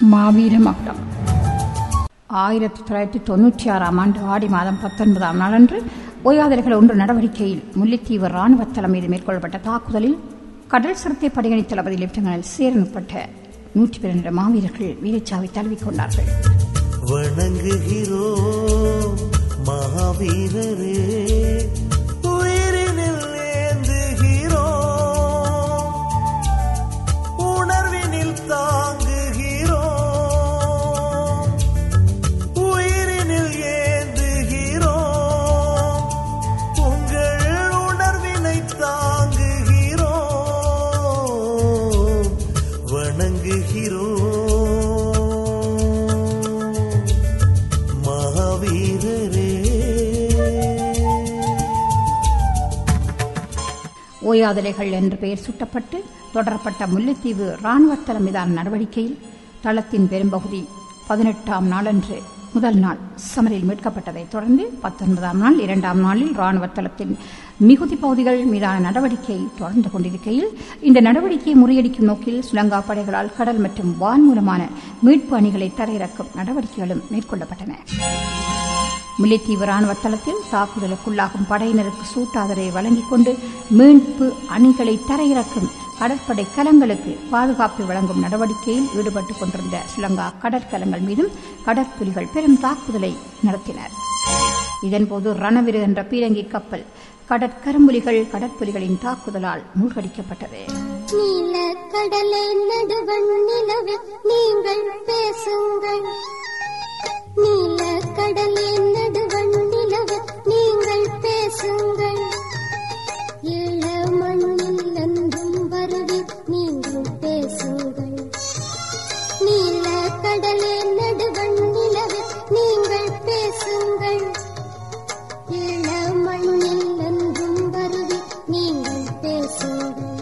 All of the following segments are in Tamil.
மாவீர மகுடம் ஆயிரத்தி தொள்ளாயிரத்தி தொன்னூற்றி ஆறாம் ஆண்டு ஆடி மாதம் பத்தொன்பதாம் நாளன்று ஓயாதல்கள் ஒன்று நடவடிக்கையில் முல்லைத்தீவு ராணுவ தளம் மீது மேற்கொள்ளப்பட்ட தாக்குதலில் கடல் சிறுத்தை படையணி தளபதி லெப்டினல் சேரன் உட்பட்ட நூற்றி பன்னிரண்டு மாவீரர்கள் வீரச்சாவை தழுவிக் வணங்குகிறோம் மகாவீரரே உயிரினில் ஏந்துகிறோம் உணர்வினில் தாங்குகிறோம் உயிரினில் ஏந்துகிறோம் உங்கள் உணர்வினை தாங்குகிறோம் வணங்குகிறோம் மகாவீரரே ஓயாதலைகள் என்று பெயர் சூட்டப்பட்டு தொடரப்பட்ட முல்லைத்தீவு ராணுவ தளம் மீதான நடவடிக்கையில் தளத்தின் பெரும்பகுதி பதினெட்டாம் நாளன்று முதல் நாள் சமரில் மீட்கப்பட்டதைத் தொடர்ந்து பத்தொன்பதாம் நாள் இரண்டாம் நாளில் ராணுவ தளத்தின் மிகுதி பகுதிகள் மீதான நடவடிக்கை தொடர்ந்து கொண்டிருக்கையில் இந்த நடவடிக்கையை முறியடிக்கும் நோக்கில் சுலங்கா படைகளால் கடல் மற்றும் வான் மூலமான மீட்பு அணிகளை தரையிறக்கும் நடவடிக்கைகளும் மேற்கொள்ளப்பட்டன முல்லைத்தீவு ராணுவ தளத்தில் தாக்குதலுக்குள்ளாகும் படையினருக்கு சூட்டாதரை வழங்கிக் கொண்டு மீட்பு அணிகளை தரையிறக்கும் கடற்படை கலங்களுக்கு பாதுகாப்பு வழங்கும் நடவடிக்கையில் ஈடுபட்டுக் கொண்டிருந்த ஸ்ரீலங்கா கடற்கலங்கள் மீதும் கடற்புலிகள் பெரும் தாக்குதலை நடத்தினர் இதன்போது ரணவிரு என்ற பீரங்கி கப்பல் கடற்கரும்புலிகள் கடற்புலிகளின் தாக்குதலால் மூழ்கடிக்கப்பட்டது நீல கடலே நடுவன் நிலவே நீங்கள் பேசுங்கள் நீல கடலே நடுவன் நிலவே நீங்கள் பேசுங்கள் ஏழ மண்ணில் என்றும் வருவி நீங்கள் பேசுங்கள் நீல கடலே நடுவன் நிலவே நீங்கள் பேசுங்கள் ஏழ மண்ணில் என்றும் வருவி நீங்கள் பேசுங்கள்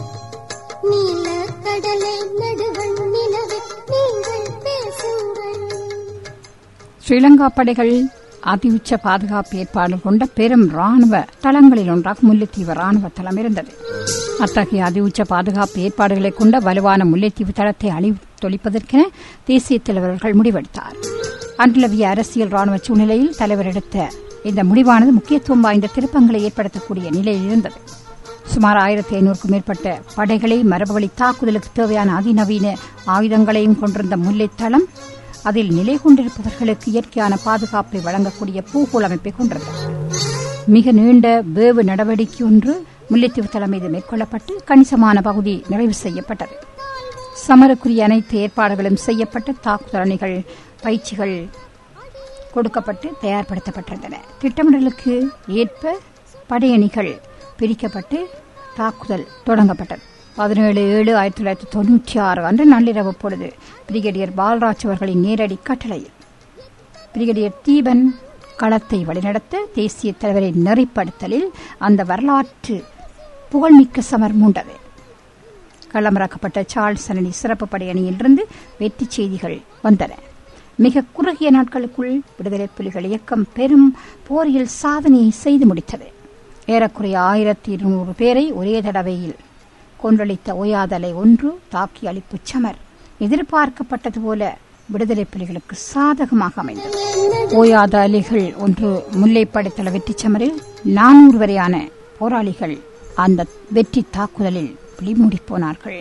நீல கடலை நடுவன் நிலவே நீங்கள் பேசுங்கள் ஸ்ரீலங்கா படைகள் அதிஉச்ச பாதுகாப்பு ஏற்பாடு கொண்ட பெரும் ராணுவ தளங்களில் ஒன்றாக முல்லைத்தீவு ராணுவ தளம் இருந்தது அத்தகைய அதிஉச்ச பாதுகாப்பு ஏற்பாடுகளை கொண்ட வலுவான முல்லைத்தீவு தளத்தை அழித்தொழிப்பதற்கென தேசிய தலைவர்கள் முடிவெடுத்தார் அன்றிலவிய அரசியல் ராணுவ சூழ்நிலையில் தலைவர் எடுத்த இந்த முடிவானது முக்கியத்துவம் வாய்ந்த திருப்பங்களை ஏற்படுத்தக்கூடிய நிலையில் இருந்தது சுமார் ஆயிரத்தி ஐநூறுக்கும் மேற்பட்ட படைகளை மரபுவழி தாக்குதலுக்கு தேவையான அதிநவீன ஆயுதங்களையும் கொண்டிருந்த முல்லைத் தளம் அதில் நிலை கொண்டிருப்பவர்களுக்கு இயற்கையான பாதுகாப்பை வழங்கக்கூடிய பூகோள் அமைப்பை கொண்டிருந்தது மிக நீண்ட வேவு நடவடிக்கை ஒன்று முல்லைத்தீவு தளம் மீது மேற்கொள்ளப்பட்டு கணிசமான பகுதி நிறைவு செய்யப்பட்டது சமருக்குரிய அனைத்து ஏற்பாடுகளும் செய்யப்பட்டு தாக்குதல் அணிகள் பயிற்சிகள் கொடுக்கப்பட்டு தயார்படுத்தப்பட்டிருந்தன திட்டமிடலுக்கு ஏற்ப படையணிகள் பிரிக்கப்பட்டு தாக்குதல் தொடங்கப்பட்டது பதினேழு ஏழு ஆயிரத்தி தொள்ளாயிரத்தி தொன்னூற்றி ஆறு அன்று நள்ளிரவு பொழுது பிரிகேடியர் பால்ராஜ் அவர்களின் நேரடி கட்டளையில் பிரிகேடியர் தீபன் களத்தை வழிநடத்த தேசிய தலைவரின் நெறிப்படுத்தலில் அந்த வரலாற்று புகழ்மிக்க சமர் மூண்டது களமிறக்கப்பட்ட சார்ல்ஸ் அணி சிறப்பு படையணியிலிருந்து வெற்றி செய்திகள் வந்தன மிக குறுகிய நாட்களுக்குள் விடுதலை புலிகள் இயக்கம் பெரும் போரில் சாதனையை செய்து முடித்தது ஏறக்குறைய ஆயிரத்தி இருநூறு பேரை ஒரே தடவையில் கொன்றளித்த ஓயாதலை ஒன்று தாக்கி அளிப்புச் சமர் எதிர்பார்க்கப்பட்டது போல விடுதலை புலிகளுக்கு சாதகமாக அமைந்தது ஓயாத அலிகள் ஒன்று முல்லைப்படைத்தள வெற்றி சமரில் நானூறு வரையான போராளிகள் அந்த வெற்றி தாக்குதலில் விழிமூடி போனார்கள்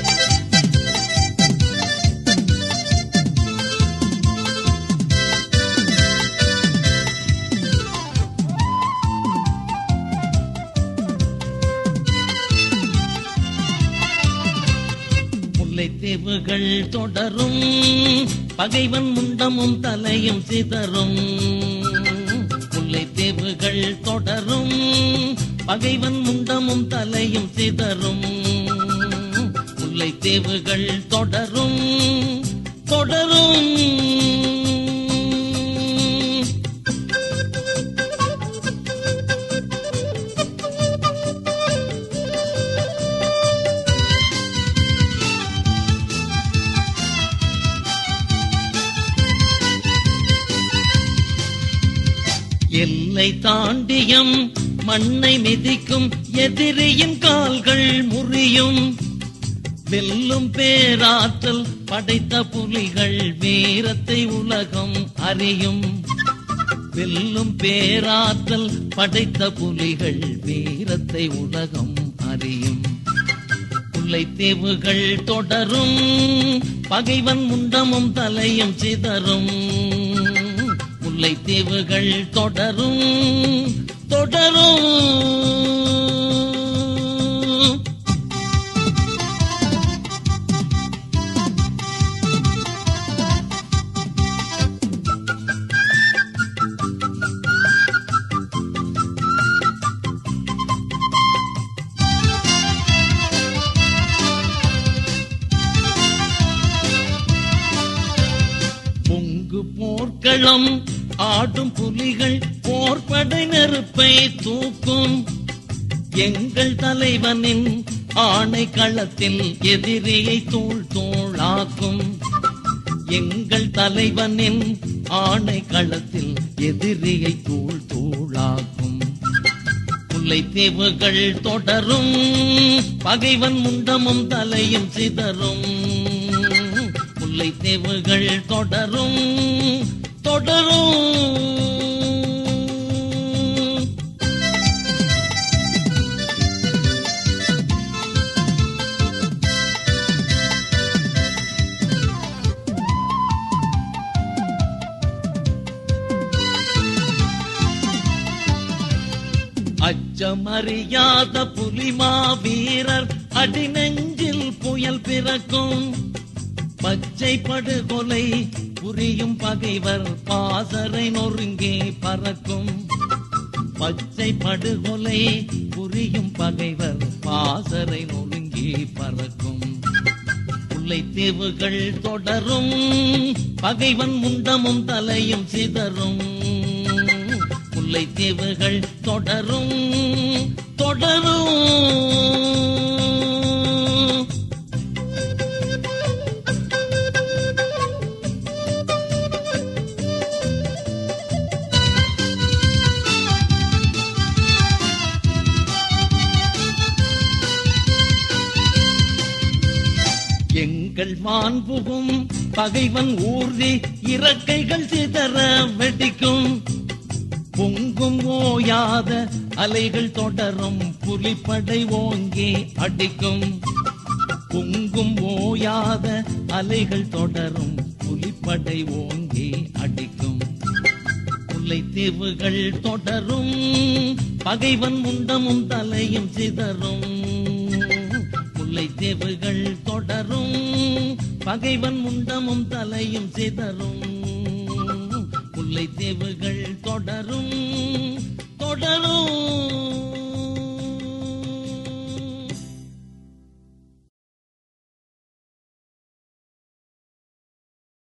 முல்லைத்தீவுகள் தொடரும் பகைவன் முண்டமும் தலையும் சிதறும் முல்லைத்தீவுகள் தொடரும் பகைவன் முண்டமும் தலையும் சிதறும் முல்லைத்தீவுகள் தொடரும் தொடரும் எல்லை தாண்டியம் மண்ணை மிதிக்கும் எதிரியின் கால்கள் முறியும் வெல்லும் பேராற்றல் படைத்த புலிகள் வீரத்தை உலகம் அறியும் வெல்லும் பேராற்றல் படைத்த புலிகள் வீரத்தை உலகம் அறியும் முல்லைத்தீவுகள் தொடரும் பகைவன் முண்டமும் தலையும் சிதறும் முல்லைத்தீவுகள் தொடரும் தொடரும் பொங்கு போர்க்களம் ஆடும் புலிகள் போர்படை நெருப்பை தூக்கும் எங்கள் தலைவனின் ஆணை களத்தில் எதிரியை தூள் தூளாக்கும் எங்கள் தலைவனின் ஆணை களத்தில் எதிரியை தூள் தூளாக்கும் முல்லைத்தீவுகள் தொடரும் பகைவன் முண்டமும் தலையும் சிதறும் முல்லைத்தீவுகள் தொடரும் தொடரும் அச்சமறியாத புலிமா வீரர் அடிநெஞ்சில் புயல் பிறக்கும் பச்சை படுகொலை புரியும் பகைவர் பாசறை நொறுங்கே பறக்கும் பச்சை படுகொலை புரியும் பகைவர் பாசறை நொறுங்கே பறக்கும் முல்லைத்தீவுகள் தொடரும் பகைவன் முண்டமும் தலையும் சிதறும் முல்லைத்தீவுகள் தொடரும் தொடரும் எங்கள் மாண்புகும் பகைவன் ஊர்தி இறக்கைகள் சிதற வெடிக்கும் பொங்கும் ஓயாத அலைகள் தொடரும் புலிப்படை ஓங்கி அடிக்கும் பொங்கும் ஓயாத அலைகள் தொடரும் புலிப்படை ஓங்கி அடிக்கும் முல்லைத்தீவுகள் தொடரும் பகைவன் முண்டமும் தலையும் சிதறும் முல்லைத்தீவுகள் தொடரும் பகைவன் முண்டமும் தலையும் சிதறும் முல்லைத்தீவுகள் தொடரும் தொடரும்